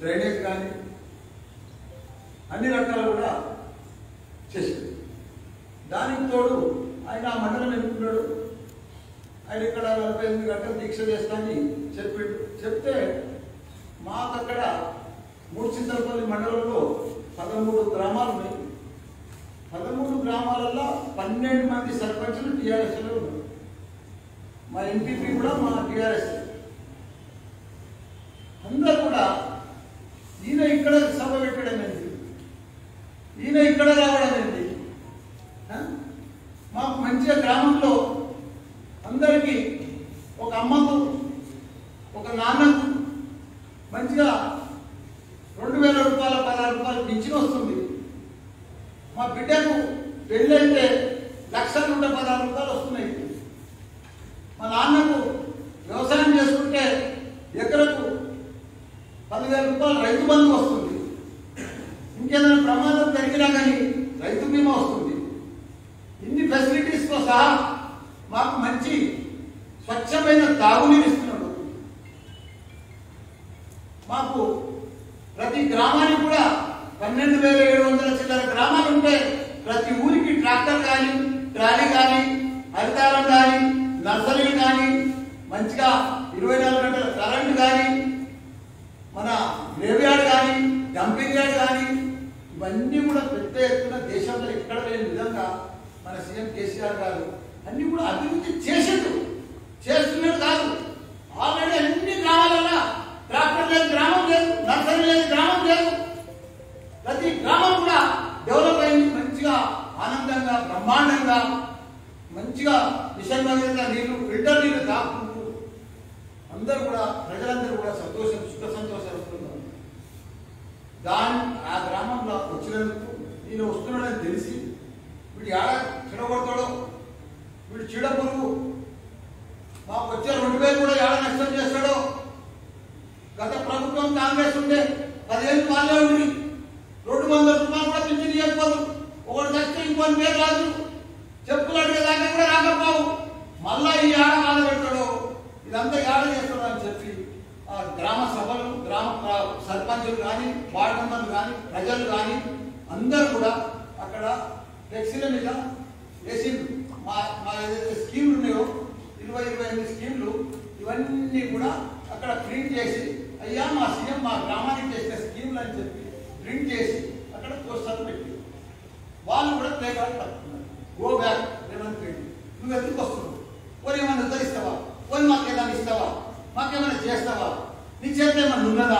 Drainage కానీ అన్ని రకాలు కూడా చేసింది దానికి తోడు ఆయన ఆ మండలం ఎన్నుకున్నాడు ఆయన ఇక్కడ నలభై ఎనిమిది గంటలు దీక్ష చేస్తానని చెప్పిండు చెప్తే మాకు అక్కడ మూర్చింతలపల్లి మండలంలో పదమూడు గ్రామాలు ఉన్నాయి పదమూడు గ్రామాలలో పన్నెండు మంది సర్పంచులు టీఆర్ఎస్లో ఉన్నారు మా ఎంపీపీ కూడా మా టీఆర్ఎస్ అందరూ కూడా ఈయన ఇక్కడ సభ పెట్టడం ఏంటి ఈయన ఇక్కడ రావడం ఏంటి ఆ? మాకు మంచిగా గ్రామంలో అందరికీ ఒక అమ్మకు ఒక నాన్నకు మంచిగా రెండు వేల రూపాయల పదహారు రూపాయలు పింఛన్ వస్తుంది మా బిడ్డకు పెళ్ళైతే లక్ష నూట పదహారు రూపాయలు వస్తున్నాయి మా నాన్నకు వ్యవసాయం చేసుకుంటే ఎకరకు పదివేల రూపాయలు రైతు బంధు వస్తుంది ఇంకేదైనా ప్రమాదం జరిగినా కానీ రైతు బీమా వస్తుంది ఇన్ని ఫెసిలిటీస్తో సహా మాకు మంచి స్వచ్ఛమైన తాగునీరు ఇస్తున్నాడు మాకు ప్రతి గ్రామానికి కూడా పన్నెండు వేల ఏడు వందల చిల్లర గ్రామాలు ఉంటే ప్రతి ఊరికి ట్రాక్టర్ కానీ ట్రాలీ కానీ హరితారం కానీ నర్సరీలు కానీ మంచిగా ఇరవై నాలుగు గంటల కరెంట్ కానీ మన గ్రేవ్యార్డ్ కానీ డంపింగ్ యార్డ్ కానీ ఇవన్నీ కూడా పెద్ద ఎత్తున దేశంలో ఎక్కడ లేని విధంగా మన సీఎం కేసీఆర్ గారు అన్ని కూడా అభివృద్ధి చేసిండు చేస్తున్నాడు కాదు ఆల్రెడీ అన్ని గ్రామాలలో ట్రాక్టర్ లేని గ్రామం లేదు నర్సరీ లేని గ్రామం లేదు ప్రతి గ్రామం కూడా డెవలప్ అయింది మంచిగా ఆనందంగా బ్రహ్మాండంగా మంచిగా మిషన్ భగీరథ నీళ్లు ఫిల్టర్ నీళ్లు తాకుంటూ అందరూ కూడా ప్రజలందరూ కూడా సంతోషం సుఖ సంతోషాలు వస్తున్నారు దాని ఆ గ్రామంలో వచ్చినందుకు నేను వస్తున్నాడని తెలిసి వీడు ఆడ చెడగొడతాడో వీడు చీడ పురుగు మాకు వచ్చే రెండు వేలు కూడా ఏడ నష్టం చేస్తాడో గత ప్రభుత్వం కాంగ్రెస్ ఉండే పదిహేను వాళ్ళే ఉండి రెండు వందల రూపాయలు కూడా పింఛన్ ఇవ్వకపోదు ఒకటి చస్తే ఇంకొని పేరు రాదు చెప్పులు అడిగేదాకా కూడా రాకపోవు మళ్ళా ఈ ఆడ బాధ పెడతాడు ఇదంతా ఏడ చేస్తాడు అని చెప్పి ఆ గ్రామ సభలు గ్రామ ప్ర- సర్పంచులు కానీ వార్డు మెంబర్లు కానీ ప్రజలు కానీ అందరూ కూడా అక్కడ ఫ్లెక్సీల మీద వేసి మా మా ఏదైతే స్కీమ్లు ఉన్నాయో ఇరవై ఇరవై ఎనిమిది స్కీమ్లు ఇవన్నీ కూడా అక్కడ ప్రింట్ చేసి అయ్యా మా సీఎం మా గ్రామానికి చేసిన స్కీమ్లు అని చెప్పి ప్రింట్ చేసి అక్కడ పోస్టర్ పెట్టి వాళ్ళు కూడా ప్లే కార్డు పట్టుకున్నారు గో బ్యాక్ రేవంత్ రెడ్డి నువ్వు ఎందుకు వస్తున్నావు పోనీ ఏమైనా ఉద్ధరిస్తావా పోనీ మాకేమైనా ఇస్తావా మాకేమైనా చేస్తావా నీ చేత ఏమైనా ఉన్నదా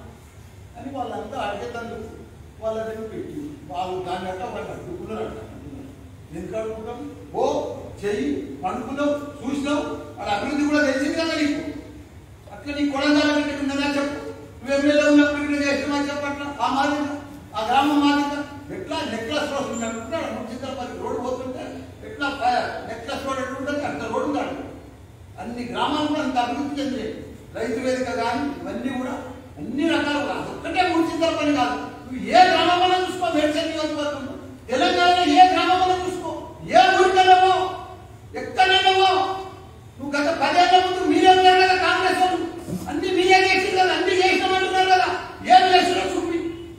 అని వాళ్ళంతా అడిగేటందుకు వాళ్ళ దగ్గర పెట్టి వాళ్ళు దాన్ని అట్ట వాళ్ళు అడ్డుకున్నారు అట్ట ఎందుకు అడుగుతాం ఓ చెయ్యి పండుకున్నావు చూసినావు వాళ్ళ అభివృద్ధి కూడా తెలిసింది కదా నీకు అట్లా నీ కొడంగాల పెట్టి ఉన్నదా చెప్పు నువ్వు ఎమ్మెల్యే ఉన్నప్పుడు ఇక్కడ చేసినావని చెప్పట్లా ఆ మాదిరి ఆ గ్రామం మాదిరిగా ఎట్లా నెక్లెస్ రోడ్ ఉన్నట్టున్నాడు మున్సిపల్ రోడ్డు పోతుంటే ఎట్లా నెక్లెస్ రోడ్ ఎట్లుంటుంది అంత రోడ్డు ఉండాలి అన్ని గ్రామాలు కూడా అంత అభివృద్ధి చెందాయి రైతు వేదిక కానీ ఇవన్నీ కూడా అన్ని రకాలుగా ఒక్కటే మున్సిపల్ పని కాదు నువ్వు ఏ గ్రామంలో చూసుకో మేడ్చల్ నియోజకవర్గం తెలంగాణలో ఏ గ్రామంలో చూసుకో ఏ ఊరికెళ్ళవో ఎక్కడెళ్ళవో నువ్వు గత పదేళ్ల ముందు మీరే ఉన్నారు కదా కాంగ్రెస్ వాళ్ళు అన్ని మీరే చేసింది కదా అన్ని చేసినామంటున్నారు కదా ఏం చేసినా చూపి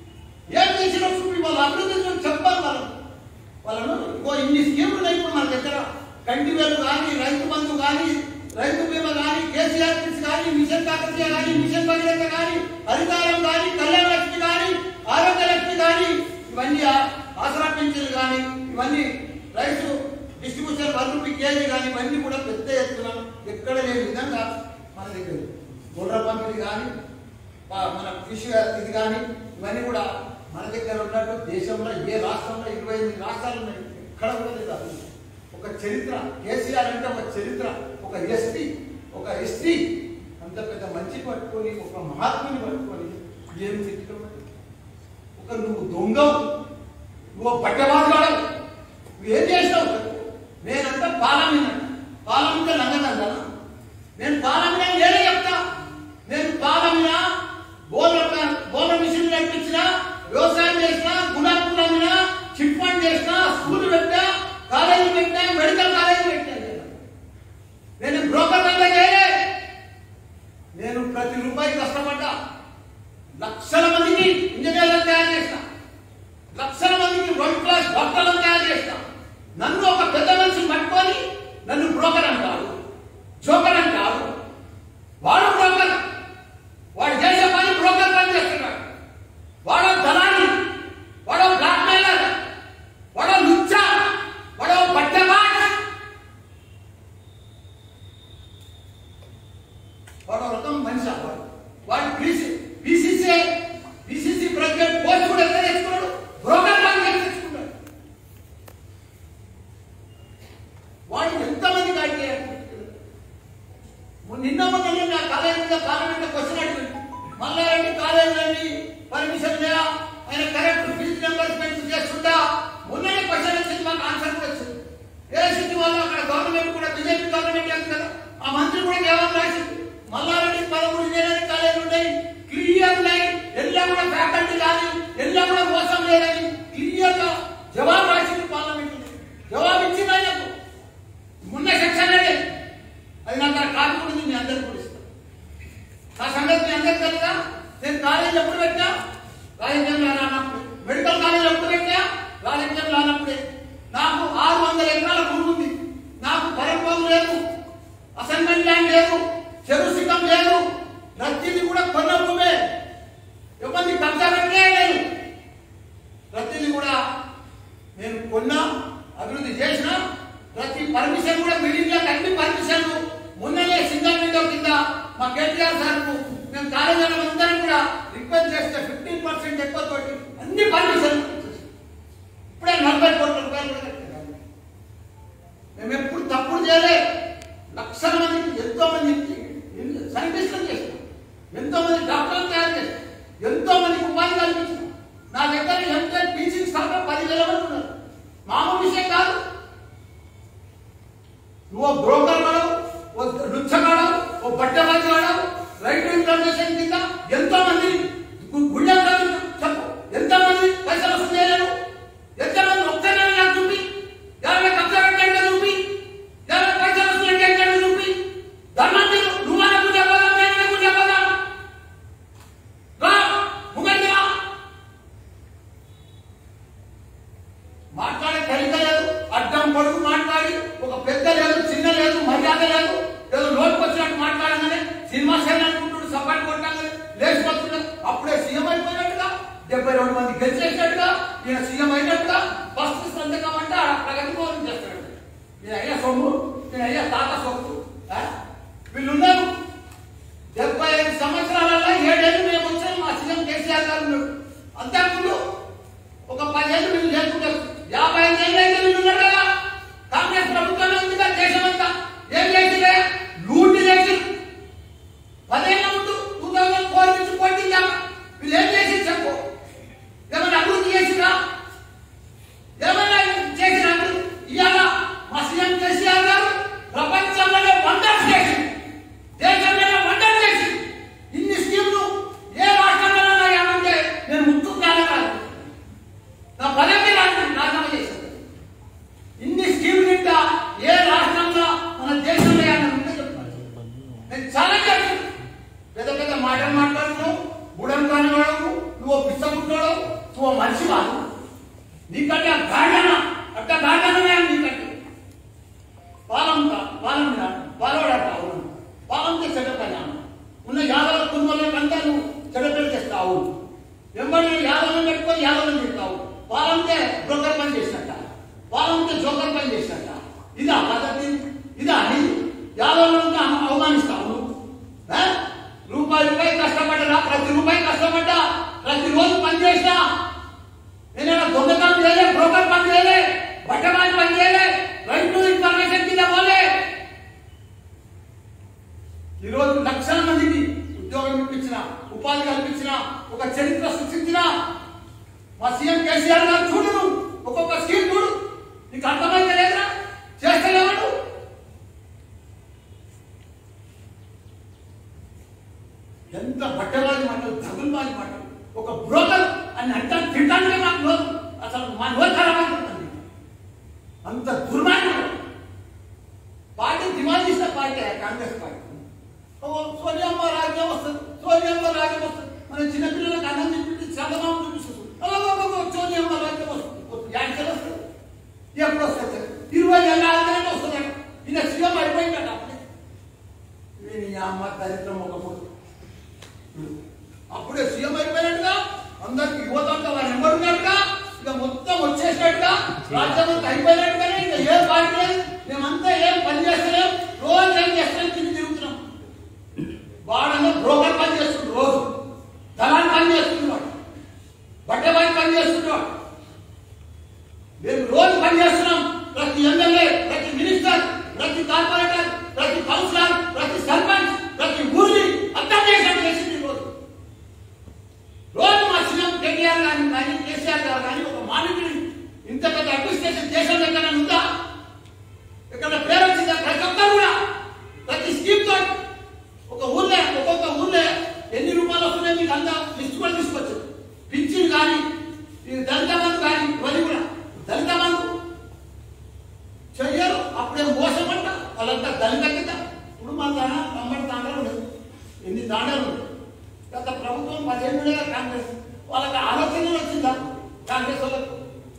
ఏం చేసినా చూపి వాళ్ళ అభివృద్ధి చూసి చెప్పాలి వాళ్ళను వాళ్ళను ఇంకో ఇన్ని స్కీములు ఉన్నాయి ఇప్పుడు మన దగ్గర కంటి వేలు కానీ రైతు బంధు కానీ రైతు బీమా కానీ కేసీఆర్ కిట్స్ కానీ మిషన్ కాకతీయ కానీ మిషన్ భగీరథ కానీ హరితారం కానీ కళ్యాణ లక్ష్మి కానీ ఆరోగ్య లక్ష్మి కానీ ఇవన్నీ ఆ- ఆసరా పింఛన్లు కానీ ఇవన్నీ రైతు డిస్ట్రిబ్యూషన్ వన్ రూపీ కేజీ కానీ ఇవన్నీ కూడా పెద్ద ఎత్తున ఎక్కడ లేని విధంగా మన దగ్గర ఉంది. గుర్ర పంపిణీ కానీ ఆ, మన కృషి ఇది కానీ ఇవన్నీ కూడా మన దగ్గర ఉన్నట్టు దేశంలో ఏ రాష్ట్రంలో ఇరవై ఎనిమిది రాష్ట్రాలు ఉన్నాయి ఎక్కడ కూడా లేదు అభివృద్ధి. ఒక చరిత్ర కేసీఆర్ అంటే ఒక చరిత్ర ఒక ఎస్టీ ఒక ఎస్టీ అంత పెద్ద మంచి పట్టుకొని ఒక మహాత్ముని పట్టుకొని ఏం తిట్టడం ఒక నువ్వు దొంగవు నువ్వు పట్టవాడు నువ్వు ఏం చేసినావు చెప్పు. నేనంతా పాలమిన పాలమిన లంగదండా నేను పాలమిన నేనే చెప్తా నేను పాలమిన బోర్ల బోర్ల మిషన్ నడిపించిన వ్యవసాయం చేసిన గులాబ్ పూలు అమ్మిన చిట్ ఫండ్ చేసిన స్కూల్ పెట్టా కాలేజీ పెట్టా మెడికల్ కాలేజీ పెట్టా నేను బ్రోకర్ దందా చేయలే నేను ప్రతి రూపాయి కష్టపడ్డా లక్ష లేదండి పర్మిషన్ లేదా ఆయన కరెక్ట్ ఫీజు రింబర్స్మెంట్ చేస్తుందా మొన్ననే క్వశ్చన్ వచ్చింది మాకు ఆన్సర్ కూడా వచ్చింది ఏ సిటీ వల్ల అక్కడ గవర్నమెంట్ కూడా బీజేపీ గవర్నమెంట్ ఉంది కదా ఆ మంత్రి కూడా జవాబు రాసింది మల్లారెడ్డి పదమూడు ఇంజనీరింగ్ కాలేజీలు ఉన్నాయి క్లియర్ లైన్ ఎల్లా కూడా ఫ్యాకల్టీ కానీ ఎల్లా కూడా మోసం లేదని క్లియర్ గా జవాబు రాసింది పార్లమెంట్ జవాబు ఇచ్చింది ఆయనకు మొన్న సెక్షన్ అంటే అది నాకు అక్కడ కాపీ కూడా ఉంది మీ అందరికీ కూడా ఇస్తాను నా సంగతి మీ అందరికీ తెలుసా నేను కాలేజ్ ఎప్పుడు పెట్టా రాజకీయం రానప్పుడు మెడికల్ కాలేజ్ ఎప్పుడు పెట్టా రాజకీయం రానప్పుడే నాకు ఆరు వందల ఎకరాల భూమి ఉంది నాకు పరంపం లేదు అసైన్మెంట్ ల్యాండ్ లేదు చెరువు సిద్ధం లేదు ప్రతిది కూడా కొన్న భూమే ఎవరిని కబ్జా పెట్టే లేదు ప్రతిది కూడా నేను కొన్నా అభివృద్ధి చేసిన ప్రతి పర్మిషన్ కూడా మిడిల్ క్లాస్ అన్ని పర్మిషన్లు మొన్ననే సింగల్ విండో కింద మా కేటీఆర్ సార్ మేము కాలేజీ అందరం కూడా రిక్వెస్ట్ చేస్తే ఫిఫ్టీన్ పర్సెంట్ ఎక్కువ తోటి అన్ని పర్మిషన్లు ఇప్పుడే నలభై కోట్ల రూపాయలు కూడా కట్టారు. మేము ఎప్పుడు తప్పుడు చేయలే లక్షల మందికి ఎంతో మంది సైంటిస్టులు చేసినాం ఎంతో మంది డాక్టర్లు తయారు చేసినాం ఎంతో మందికి ఉపాధి కల్పించినాం నా దగ్గర ఎంటెక్ టీచింగ్ స్టాఫ్ పదివేల మంది ఉన్నారు మామూలు విషయం కాదు నువ్వు బ్రోకర్ వాడవు ఓ లుచ్చగాడవు ఓ బట్టబాజీ వాడవు రైట్ ఇన్ఫర్మేషన్ కింద ఎంతో మంది గుళ్ళల్లో చెప్పు ఎంత మంది పైసలు వసూలు చేయలేరు ఎంత మంది ఒక్కనే నాకు చూపి ఎవరైనా కబ్జా పెట్టంటే చూపి ఎవరైనా పైసలు వసూలు అంటే చూపి ధర్మం మీరు నువ్వు అనకు చెప్పదా నేను అనకు చెప్పదా రా ముంగండి రా మాట్లాడే తరిక లేదు అడ్డం పొడుగు మాట్లాడి ఒక పెద్ద లేదు చిన్న లేదు మర్యాద లేదు ఏదో నోటికి వచ్చినట్టు మాట్లాడగానే సినిమా సైన్ అనుకుంటుడు సపాటు కొట్టాలని లేచిపోతున్నాడు అప్పుడే సీఎం అయిపోయినట్టుగా డెబ్బై రెండు మంది గెలిచేసినట్టుగా ఈయన సీఎం అయినట్టుగా ఫస్ట్ సంతకం అంటే ఆడ ప్రగతి భవనం చేస్తాడు నేను అయ్యా సొమ్ము నేను అయ్యా తాత సొమ్ము ఆ? వీళ్ళు ఉన్నారు డెబ్బై ఐదు సంవత్సరాలలో ఏడేళ్ళు మేము వచ్చాం మా సీఎం కేసీఆర్ గారు ఉన్నాడు అంతకుముందు ఒక పదేళ్ళు వీళ్ళు లేకుండా యాభై ఐదు ఏళ్ళు అయితే వీళ్ళు ఉన్నారు కదా కాంగ్రెస్ ప్రభుత్వమే ఉంది కదా దేశమంతా ఏం చేసిందే లూటి చేసి పదేళ్ళ ముందు టూ థౌసండ్ ఫోర్ నుంచి పోటీంచాము వీళ్ళు ఏం చేసి చెప్పు ఏమైనా అభివృద్ధి చేసినా ఏమైనా చేసిన అభివృద్ధి ఇవాళ మా సీఎం కేసీఆర్ గారు ప్రపంచంలోనే వండర్ చేసి దేశంలోనే వండర్ చేసి ఇన్ని స్కీమ్లు ఏ రాష్ట్రంలో ఏమంటే నేను ముక్కు కాదు నా పదవి రాష్ట్రం నాశనం చేసింది ఇన్ని స్కీమ్ కింద ఏ రాష్ట్రంలో మన దేశంలో ఏమైనా ఉంటే చెప్పాలి నేను చాలా చెప్పాను పెద్ద పెద్ద మాటలు మాట్లాడుతున్నావు బుడం కాని వాడవు నువ్వు పిచ్చ పుట్టాడు నువ్వు మనిషి వాడు నీకంటే ఆ గాఢన అట్ట గాఢనమే నీకంటే పాలం పాలం పాలవాడట అవును పాలంతో చెడ్డ పని అన్న. ఉన్న యాదవ కుటుంబంలోకంతా నువ్వు చెడ్డ పని చేస్తావు వెంబడి యాదవం పెట్టుకొని యాదవం చెప్తావు పాలంతే బ్రోకర్ పని చేసినట్ట పాలంతే జోకర్ పని చేసినట్ట ఇదా పద్ధతి ఇదా అని యాదవులను అవమానిస్తావు నువ్వు ఆ? రూపాయి రూపాయి కష్టపడ్డా ప్రతి రూపాయి కష్టపడ్డా ప్రతి రోజు పని చేసినా నేనేనా దొంగతనం చేయలే బ్రోకర్ పని చేయలే బట్టమాలి పని చేయలే రైట్ టు ఇన్ఫర్మేషన్ కింద పోలే ఈరోజు లక్షల మందికి ఉద్యోగం ఇప్పించిన ఉపాధి కల్పించిన ఒక చరిత్ర సృష్టించిన మా సీఎం కేసీఆర్ గారు చూడు నువ్వు ఒక్కొక్క స్కీమ్ చూడు నీకు అర్థమైతే లేదురా చేస్తలేవాడు ఎంత బట్టవాడి మాటలు తగులుబాజి మాటలు ఒక బ్రోకర్ అని అంటా తింటానికి మాకు నోరు అసలు మా నోరు ఖరాబ్ అయిపోతుంది అంత దుర్మార్గం పార్టీ డిమాండ్ చేసిన పార్టీ కాంగ్రెస్ పార్టీ ఓ సోనియమ్మ రాజ్యం వస్తుంది సోనియమ్మ రాజ్యం వస్తుంది మన చిన్నపిల్లలకు అన్నం తిప్పి చందమామ చూపిస్తుంది అలాగో సోనియమ్మ రాజ్యం వస్తుంది యాక్షన్ వస్తుంది ఎప్పుడు వస్తుంది ఇరవై ఏళ్ళ ఆదాయం వస్తుంది ఈయన సీఎం అయిపోయిందట అప్పుడే నేను ఈ అమ్మ దరిద్రం ఒక మూడు అప్పుడే సీఎం అయిపోయినట్టుగా అందరికి యువత అంతా వారు ఎవరున్నట్టుగా ఇక మొత్తం వచ్చేసినట్టుగా రాజ్యం అంతా అయిపోయినట్టుగానే ఇక ఏ పార్టీ లేదు మేమంతా ఏం పని చేస్తలేం రోజు ఏం చేస్తాం తిరిగి తిరుగుతున్నాం వాడన్నా బ్రోకర్ పని చేస్తుండ్రు రోజు దళాన్ని పని చేస్తున్నాడు బట్టబాయి పని చేస్తున్నాడు మేము రోజు పని చేస్తున్నాం ప్రతి ఎమ్మెల్యే ప్రతి మినిస్టర్ ప్రతి కార్పొరేటర్ ప్రతి కౌన్సిలర్ ప్రతి సర్పంచ్ ప్రతి ఊరి అర్థం చేసినట్టు చేసింది ఈ రోజు కేసీఆర్ గారిని కానీ కేసీఆర్ గారు కానీ ఒక మానిటరీ ఇంత పెద్ద అడ్మినిస్ట్రేషన్ దేశంలో ఎక్కడ ఉందా ఇక్కడ పేరు వచ్చిందా ప్రతి ఒక్కరు కూడా ప్రతి స్కీమ్ తో ఒక ఊర్లే ఒక్కొక్క ఊర్లే ఎన్ని రూపాయలు వస్తున్నాయి మీకు అంతా లిస్ట్ కూడా తీసుకొచ్చు పింఛన్ కానీ ఈ దళిత బంధు కానీ ఇవన్నీ కూడా దళిత బంధు చెయ్యరు అప్పుడే మోసం అంట వాళ్ళంతా దళిత కింద ఇప్పుడు మన దాన తొంభై తాండాలు ఉండదు ఎన్ని తాండాలు ఉండవు గత ప్రభుత్వం పదిహేనుగా కాంగ్రెస్ వాళ్ళకి ఆలోచన వచ్చిందా కాంగ్రెస్ వాళ్ళకు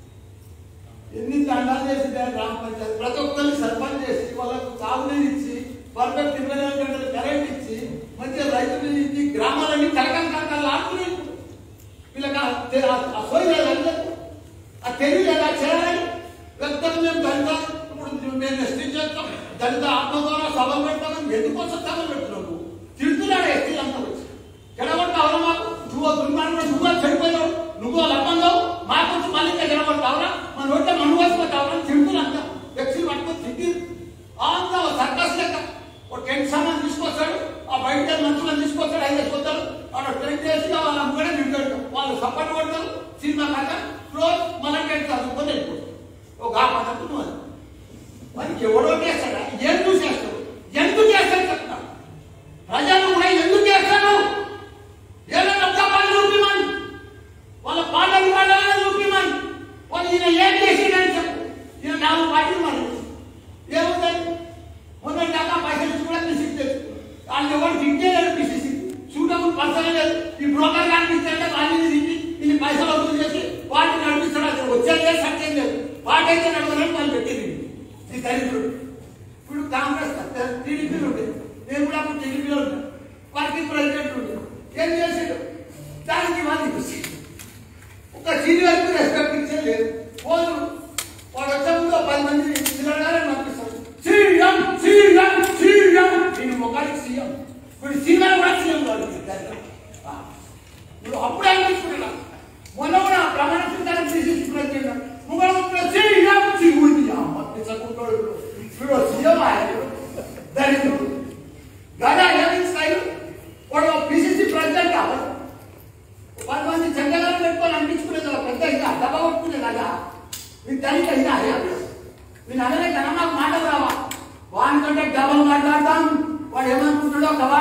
ఎన్ని దండాలు చేసి గ్రామ పంచాయతీ ప్రతి ఒక్కరిని సర్పంచ్ చేసి వాళ్ళకు తాగునీరు ఇచ్చి పర్ఫెక్ట్ ఇరవై నాలుగు గంటలు కరెంట్ ఇచ్చి మంచిగా రైతులు ఇచ్చి గ్రామాలన్నీ కలకల కలకలు ఆడుతున్నాయి వీళ్ళకి ఆ తె- ఆ- ఆ సోయి లేదు అందరికీ. ఆ తెలివి లేదా చేయాలని వ్యక్తం మేము దళిత ఇప్పుడు మేము ఎస్టీ చేస్తాం దళిత ఆత్మగౌరవ సభలు పెడతామని ఎందుకోసం సభలు పెడుతున్నావు తిడుతున్నాడు ఎస్టీలు అంతా వచ్చి జడగొట్టావురా మాకు నువ్వు దుర్మార్గుడు నువ్వు చెడిపోయావు నువ్వు లబ్బందావు మా కొంచెం మళ్ళీ ఇంకా జడగొట్టావురా మన నోట్లో మన్ను వేసుకుంటావురా తిడుతున్నా అంతా వ్యక్తులు పట్టుకొని తిట్టి అంతా సర్కస్ లెక్క ఒక టెంట్ సామాన్ తీసుకొస్తాడు ఆ బయట మనుషులను తీసుకొస్తాడు ఐదు వేసుకొస్తాడు వాడు టెంట్ వేసి వాళ్ళ కూడా తింటాడు వాళ్ళు సపోర్ట్ కొడతారు సినిమా కాక క్లోజ్ మళ్ళీ టెంట్ చదువుకొని వెళ్ళిపోతాడు ఒక ఆ పద్ధతి నువ్వు అది. మరి ఎవడో చేస్తాడా ఎందుకు చేస్తాడు ఎందుకు చేస్తాడు చెప్తాడు ప్రజలు కూడా ఎందుకు చేస్తాడు ఏదైనా ఒక్క పని చూపిమని వాళ్ళ పాటలు పాడాలని చూపిమని వాళ్ళు ఈయన ఏం చేసిండని చెప్పు ఈయన నాలుగు పాటలు మరి ఏముందని మొన్న దాకా పైసలు ఇచ్చి కూడా పిసికి తెచ్చు వాళ్ళు ఎవరు తింటేలేదు పిసిసి సూటబుల్ పర్సన్ లేదు ఈ బ్రోకర్ కనిపిస్తే వాళ్ళని తిట్టి ఇన్ని పైసలు వసూలు చేసి వాటిని నడిపిస్తాడు అసలు వచ్చేది లేదు సత్యం లేదు వాటైతే నడవదని వాళ్ళు పెట్టింది ఈ దరిద్రుడు ఇప్పుడు కాంగ్రెస్ టీడీపీలో ఉండేది నేను కూడా అప్పుడు టీడీపీలో ఉంటాను వర్కింగ్ ప్రెసిడెంట్ ఉండే ఏం చేసాడు దానికి వాళ్ళు చూసి ఒక సీనియర్ కి రెస్పెక్ట్ ఇచ్చే లేదు పోదు వాడు వచ్చే ముందు ఒక పది మంది తిరగాలని పంపిస్తాడు సీఎం సీఎం సీఎం నేను ఒకరికి సీఎం ఇప్పుడు సీనియర్ కూడా సీఎం కాదు ఆ. ఇప్పుడు అప్పుడే అనిపించుకున్నా మొన్న కూడా ప్రమాణ స్వీకారం చేసి ప్రెసిడెంట్ నువ్వు సీఎం సీఎం అమ్మ పిచ్చకుంటాడు ఇప్పుడు సీఎం ఆయన దరిద్రుడు గదా ఏమి స్థాయి వాడు పిసిసి ప్రెసిడెంట్ కావాలి పది మంది జంగలాలు పెట్టుకొని అనిపించుకునేది ఒక పెద్ద ఇంకా డబ్బా కొట్టుకునేది కదా మీకు దానికి అయినా మీరు అనలే కదా మాకు మాట రావా వానికంటే డబ్బలు మాట్లాడతాం వాడు ఏమనుకుంటాడో కవా